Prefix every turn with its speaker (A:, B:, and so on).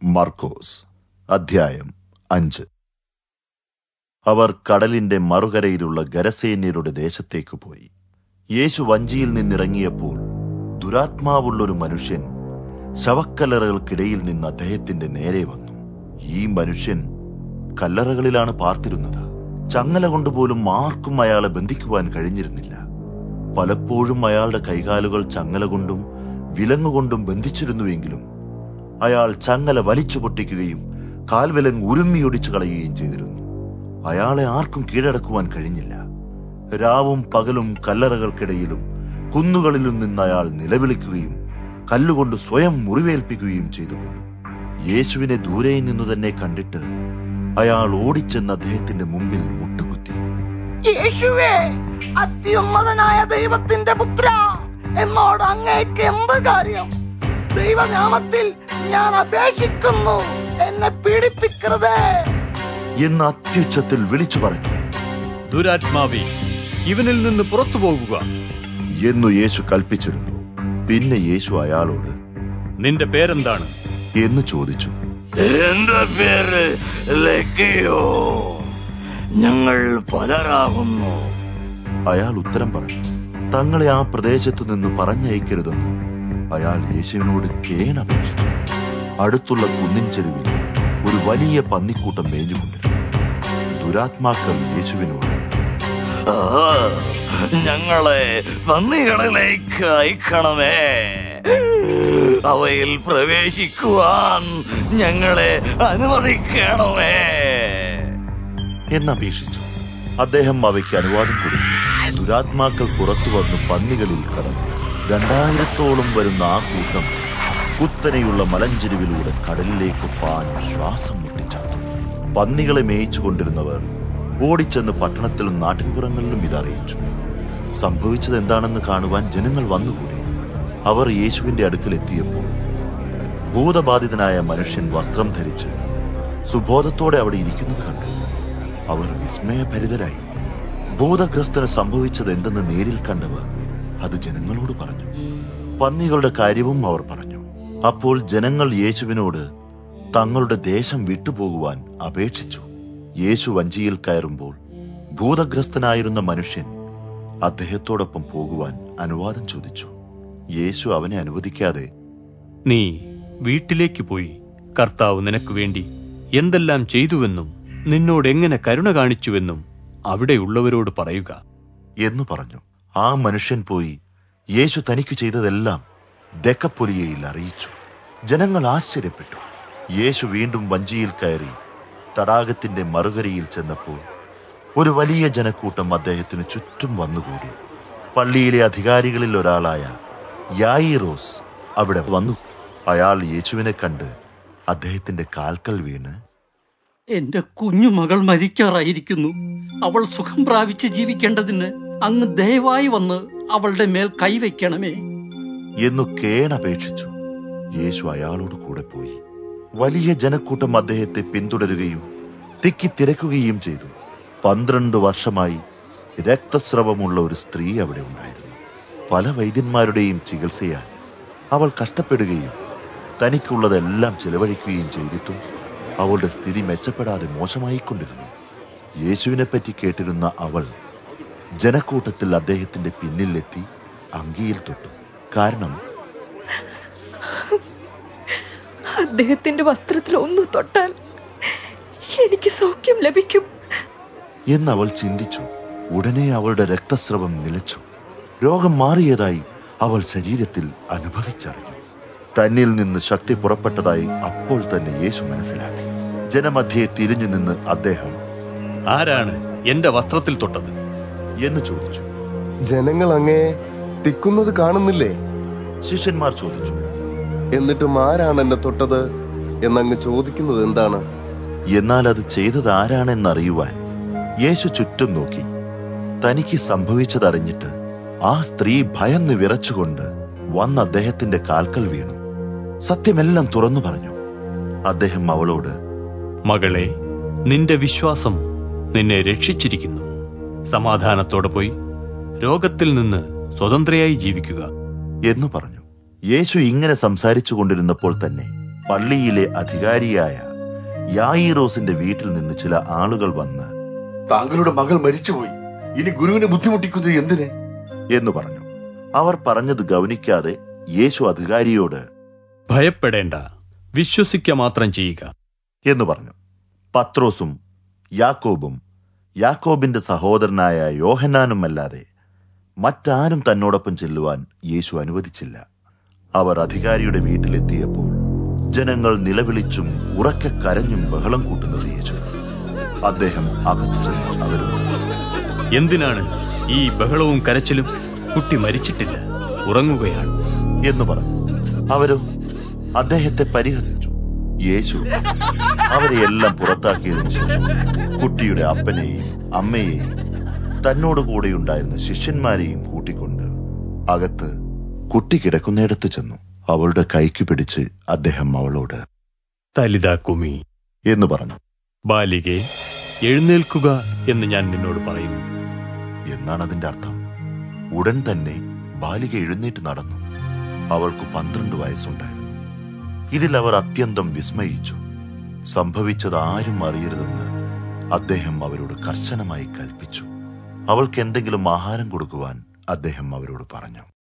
A: മർക്കോസ് അധ്യായം അഞ്ച് അവർ കടലിന്റെ മറുകരയിലുള്ള ഗരസേന്യരുടെ ദേശത്തേക്ക് പോയി യേശു വഞ്ചിയിൽ നിന്നിറങ്ങിയപ്പോൾ ദുരാത്മാവുള്ളൊരു മനുഷ്യൻ ശവക്കല്ലറകൾക്കിടയിൽ നിന്ന് അദ്ദേഹത്തിന്റെ നേരെ വന്നു ഈ മനുഷ്യൻ കല്ലറകളിലാണ് പാർത്തിരുന്നത് ചങ്ങല കൊണ്ടുപോലും ആർക്കും അയാളെ ബന്ധിക്കുവാൻ കഴിഞ്ഞിരുന്നില്ല പലപ്പോഴും അയാളുടെ കൈകാലുകൾ ചങ്ങല കൊണ്ടും വിലങ്ങുകൊണ്ടും ബന്ധിച്ചിരുന്നുവെങ്കിലും അയാൾ ചങ്ങല വലിച്ചു പൊട്ടിക്കുകയും കാൽവിലങ്ങ് ഉരുമ്മിയൊടിച്ചു കളയുകയും ചെയ്തിരുന്നു അയാളെ ആർക്കും കീഴടക്കുവാൻ കഴിഞ്ഞില്ല രാവും പകലും കല്ലറകൾക്കിടയിലും കുന്നുകളിലും നിന്ന് അയാൾ നിലവിളിക്കുകയും കല്ലുകൊണ്ട് സ്വയം മുറിവേൽപ്പിക്കുകയും ചെയ്തു പോന്നു യേശുവിനെ ദൂരെ നിന്നു തന്നെ കണ്ടിട്ട് അയാൾ ഓടിച്ചെന്ന് അദ്ദേഹത്തിന്റെ മുമ്പിൽ മുട്ടുകുത്തി
B: യേശുവേ അത്യുന്നതനായ ദൈവത്തിന്റെ പുത്ര എന്നോട് അങ്ങേക്ക് എന്ത് കാര്യം ദൈവനാമത്തിൽ ഞാൻ അപേക്ഷിക്കുന്നു എന്നെ പീഡിപ്പിക്കരുതേ
A: എന്ന് അത്യുച്ചത്തിൽ വിളിച്ചു പറഞ്ഞു
C: ദുരാത്മാവേ ഇവനിൽ നിന്ന് പുറത്തു പോകുക
A: എന്നു യേശു കൽപ്പിച്ചിരുന്നു പിന്നെ യേശു അയാളോട്
C: നിന്റെ പേരെന്താണ്
A: എന്ന് ചോദിച്ചു
B: എന്റെ പേര് ലക്കിയോ ഞങ്ങൾ പലരാകുന്നു
A: അയാൾ ഉത്തരം പറഞ്ഞു തങ്ങളെ ആ പ്രദേശത്തു നിന്ന് പറഞ്ഞയക്കരുതെന്ന് അയാൾ യേശുവിനോട് കേണപേക്ഷിച്ചു അടുത്തുള്ള കുന്നിൻ ചെരുവിൽ ഒരു വലിയ പന്നിക്കൂട്ടം മേഞ്ഞുകൊണ്ടിരുന്നു ദുരാത്മാക്കൾ യേശുവിനോട്
B: ആ, ഞങ്ങളെ പന്നികളിലേക്ക് അയക്കണമേ അവയിൽ പ്രവേശിക്കുവാൻ ഞങ്ങളെ അനുവദിക്കണമേ
A: എന്നപേക്ഷിച്ചു അദ്ദേഹം അവയ്ക്ക് അനുവാദം കൊടുത്തു ദുരാത്മാക്കൾ പുറത്തു വന്ന് പന്നികളിൽ കടന്നു രണ്ടായിരത്തോളം വരുന്ന ആ കൂട്ടം കുത്തനെയുള്ള മലഞ്ചെരുവിലൂടെ കടലിലേക്ക് പാഞ്ഞ് ശ്വാസം മുട്ടിച്ചാർത്തു പന്നികളെ മേയിച്ചു കൊണ്ടിരുന്നവർ ഓടിച്ചെന്ന് പട്ടണത്തിലും നാട്ടിൻപുറങ്ങളിലും ഇതറിയിച്ചു സംഭവിച്ചത് എന്താണെന്ന് കാണുവാൻ ജനങ്ങൾ വന്നുകൂടി അവർ യേശുവിന്റെ അടുക്കൽ എത്തിയപ്പോൾ ഭൂതബാധിതനായ മനുഷ്യൻ വസ്ത്രം ധരിച്ച് സുബോധത്തോടെ അവിടെ ഇരിക്കുന്നത് കണ്ടു അവർ വിസ്മയഭരിതരായി ഭൂതഗ്രസ്തന് സംഭവിച്ചത് എന്തെന്ന് നേരിൽ കണ്ടവർ അത് ജനങ്ങളോട് പറഞ്ഞു പന്നികളുടെ കാര്യവും അവർ പറഞ്ഞു അപ്പോൾ ജനങ്ങൾ യേശുവിനോട് തങ്ങളുടെ ദേശം വിട്ടുപോകുവാൻ അപേക്ഷിച്ചു യേശു വഞ്ചിയിൽ കയറുമ്പോൾ ഭൂതഗ്രസ്തനായിരുന്ന മനുഷ്യൻ അദ്ദേഹത്തോടൊപ്പം പോകുവാൻ അനുവാദം ചോദിച്ചു യേശു അവനെ അനുവദിക്കാതെ
C: നീ വീട്ടിലേക്ക് പോയി കർത്താവ് നിനക്ക് വേണ്ടി എന്തെല്ലാം ചെയ്തുവെന്നും നിന്നോട് എങ്ങനെ കരുണ കാണിച്ചുവെന്നും അവിടെയുള്ളവരോട് പറയുക
A: എന്നു പറഞ്ഞു ആ മനുഷ്യൻ പോയി യേശു തനിക്ക് ചെയ്തതെല്ലാം ദക്കപ്പൊലിയയിൽ അറിയിച്ചു ജനങ്ങൾ ആശ്ചര്യപ്പെട്ടു യേശു വീണ്ടും വഞ്ചിയിൽ കയറി തടാകത്തിന്റെ മറുകരയിൽ ചെന്നപ്പോൾ ഒരു വലിയ ജനക്കൂട്ടം അദ്ദേഹത്തിന് ചുറ്റും വന്നുകൂടി പള്ളിയിലെ അധികാരികളിൽ ഒരാളായ യായിറോസ് അവിടെ വന്നു അയാൾ യേശുവിനെ കണ്ട് അദ്ദേഹത്തിന്റെ കാൽക്കൽ വീണ്
D: എന്റെ കുഞ്ഞുമകൾ മരിക്കാറായിരിക്കുന്നു അവൾ സുഖം പ്രാപിച്ച് ജീവിക്കേണ്ടതിന് അങ്ങ് ദയവായി വന്ന് അവളുടെ മേൽ കൈവയ്ക്കണമേ
A: എന്നു കേണപേക്ഷിച്ചു യേശു അയാളോട് കൂടെ പോയി വലിയ ജനക്കൂട്ടം അദ്ദേഹത്തെ പിന്തുടരുകയും തിക്കി തിരക്കുകയും ചെയ്തു പന്ത്രണ്ട് വർഷമായി രക്തസ്രവമുള്ള ഒരു സ്ത്രീ അവിടെ ഉണ്ടായിരുന്നു പല വൈദ്യന്മാരുടെയും ചികിത്സയാൽ അവൾ കഷ്ടപ്പെടുകയും തനിക്കുള്ളതെല്ലാം ചെലവഴിക്കുകയും ചെയ്തിട്ടും അവളുടെ സ്ഥിതി മെച്ചപ്പെടാതെ മോശമായിക്കൊണ്ടിരുന്നു യേശുവിനെ പറ്റി കേട്ടിരുന്ന അവൾ ജനക്കൂട്ടത്തിൽ അദ്ദേഹത്തിന്റെ പിന്നിലെത്തി അങ്കിയിൽ തൊട്ടു കാരണം
E: അദ്ദേഹത്തിന്റെ വസ്ത്രത്തിൽ ഒന്ന് തൊട്ടാൽ എനിക്ക് സൗഖ്യം ലഭിക്കും
A: എന്നവൾ ചിന്തിച്ചു ഉടനെ അവളുടെ രക്തസ്രവം നിലച്ചു രോഗം മാറിയതായി അവൾ ശരീരത്തിൽ അനുഭവിച്ചറിഞ്ഞു തന്നിൽ നിന്ന് ശക്തി പുറപ്പെട്ടതായി അപ്പോൾ തന്നെ യേശു മനസ്സിലാക്കി ജനമധ്യേ തിരിഞ്ഞു നിന്ന് അദ്ദേഹം
C: ആരാണ് എന്റെ വസ്ത്രത്തിൽ തൊട്ടത്
A: എന്ന് ചോദിച്ചു
F: ജനങ്ങൾ അങ്ങേ തിക്കുന്നത് കാണുന്നില്ലേ
A: ശിഷ്യന്മാർ ചോദിച്ചു
F: എന്നിട്ടും ആരാണ് എന്നെ തൊട്ടത് എന്നങ്ങ് ചോദിക്കുന്നത് എന്താണ്
A: എന്നാൽ അത് ചെയ്തത് ആരാണെന്നറിയുവാൻ യേശു ചുറ്റും നോക്കി തനിക്ക് സംഭവിച്ചതറിഞ്ഞിട്ട് ആ സ്ത്രീ ഭയന്ന് വിറച്ചുകൊണ്ട് വന്ന് അദ്ദേഹത്തിന്റെ കാൽക്കൽ വീണു സത്യമെല്ലാം തുറന്നു പറഞ്ഞു അദ്ദേഹം അവളോട്
C: മകളെ നിന്റെ വിശ്വാസം നിന്നെ രക്ഷിച്ചിരിക്കുന്നു സമാധാനത്തോടെ പോയി രോഗത്തിൽ നിന്ന് സ്വതന്ത്രയായി ജീവിക്കുക
A: എന്നു പറഞ്ഞു യേശു ഇങ്ങനെ സംസാരിച്ചു കൊണ്ടിരുന്നപ്പോൾ തന്നെ പള്ളിയിലെ അധികാരിയായ യായിറോസിന്റെ വീട്ടിൽ നിന്ന് ചില ആളുകൾ വന്ന്
G: താങ്കളുടെ മകൾ മരിച്ചുപോയി ഇനി ഗുരുവിനെ ബുദ്ധിമുട്ടിക്കുന്നത് എന്തിന്
A: എന്ന് പറഞ്ഞു അവർ പറഞ്ഞത് ഗൗനിക്കാതെ യേശു അധികാരിയോട്
C: ഭയപ്പെടേണ്ട വിശ്വസിക്ക മാത്രം ചെയ്യുക
A: എന്ന് പറഞ്ഞു പത്രോസും യാക്കോബും യാക്കോബിന്റെ സഹോദരനായ യോഹന്നാനുമല്ലാതെ മറ്റാരും തന്നോടൊപ്പം ചെല്ലുവാൻ യേശു അനുവദിച്ചില്ല അവർ അധികാരിയുടെ വീട്ടിലെത്തിയപ്പോൾ ജനങ്ങൾ നിലവിളിച്ചും ഉറക്കെ കരഞ്ഞും ബഹളം കൂട്ടുന്നത് യേശു അദ്ദേഹം അകത്തു ചെന്ന് അവരോട്
C: എന്തിനാണ് ഈ ബഹളവും കരച്ചിലും കുട്ടി മരിച്ചിട്ടില്ല ഉറങ്ങുകയാണ്
A: എന്ന് പറഞ്ഞു അവരോ അദ്ദേഹത്തെ പരിഹസിച്ചു യേശു അവരെ എല്ലാം പുറത്താക്കിയതിനു ശേഷം കുട്ടിയുടെ അപ്പനെയും അമ്മയെയും തന്നോട് കൂടെയുണ്ടായിരുന്ന ശിഷ്യന്മാരെയും കൂട്ടിക്കൊണ്ട് അകത്ത് കുട്ടി കിടക്കുന്നിടത്ത് ചെന്നു അവളുടെ കൈക്ക് പിടിച്ച് അദ്ദേഹം അവളോട്
C: തലിത കുമി
A: എന്ന് പറഞ്ഞു
C: ബാലികെ എഴുന്നേൽക്കുക എന്ന് ഞാൻ നിന്നോട് പറയുന്നു
A: എന്നാണ് അതിന്റെ അർത്ഥം ഉടൻ തന്നെ ബാലിക എഴുന്നേറ്റ് നടന്നു അവൾക്ക് പന്ത്രണ്ട് വയസ്സുണ്ടായിരുന്നു ഇതിൽ അവർ അത്യന്തം വിസ്മയിച്ചു സംഭവിച്ചത് ആരും അറിയരുതെന്ന് അദ്ദേഹം അവരോട് കർശനമായി കൽപ്പിച്ചു അവൾക്ക് എന്തെങ്കിലും ആഹാരം കൊടുക്കുവാൻ അദ്ദേഹം അവരോട് പറഞ്ഞു